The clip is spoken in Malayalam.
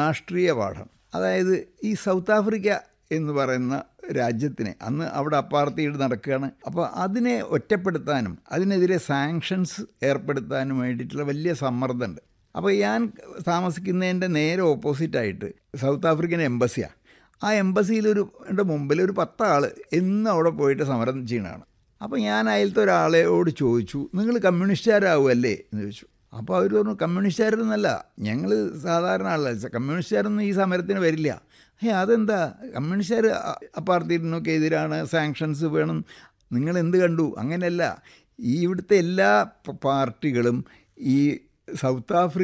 രാഷ്ട്രീയ പാഠം അതായത് ഈ സൗത്ത് ആഫ്രിക്ക എന്ന് പറയുന്ന രാജ്യത്തിനെ അന്ന് അവിടെ അപ്പാർത്തീഡ് നടക്കുകയാണ് അപ്പോൾ അതിനെ ഒറ്റപ്പെടുത്താനും അതിനെതിരെ സാങ്ഷൻസ് ഏർപ്പെടുത്താനും വേണ്ടിയിട്ടുള്ള വലിയ സമ്മർദ്ദമുണ്ട് അപ്പോൾ ഞാൻ താമസിക്കുന്നതിൻ്റെ നേരെ ഓപ്പോസിറ്റായിട്ട് സൗത്ത് ആഫ്രിക്കൻ എംബസിയാണ് ആ എംബസിയിലൊരു എൻ്റെ മുമ്പിൽ ഒരു പത്താൾ എന്നും അവിടെ പോയിട്ട് സമരം ചെയ്യണതാണ് അപ്പോൾ ഞാൻ അതിലത്തെ ഒരാളെയോട് ചോദിച്ചു നിങ്ങൾ കമ്മ്യൂണിസ്റ്റുകാരാവുമല്ലേ എന്ന് ചോദിച്ചു അപ്പോൾ അവർ പറഞ്ഞു കമ്മ്യൂണിസ്റ്റുകാരൊന്നല്ല ഞങ്ങൾ സാധാരണ ആളല്ല കമ്മ്യൂണിസ്റ്റുകാരൊന്നും ഈ സമരത്തിന് വരില്ല ഏ അതെന്താ കമ്മ്യൂണിസ്റ്റുകാർ അപ്പാർത്തീഡിനൊക്കെ എതിരാണ് സാങ്ഷൻസ് വേണം നിങ്ങൾ എന്ത് കണ്ടു അങ്ങനെയല്ല ഈ ഇവിടുത്തെ എല്ലാ പാർട്ടികളും ഈ സൗത്ത് ആഫ്രിക്ക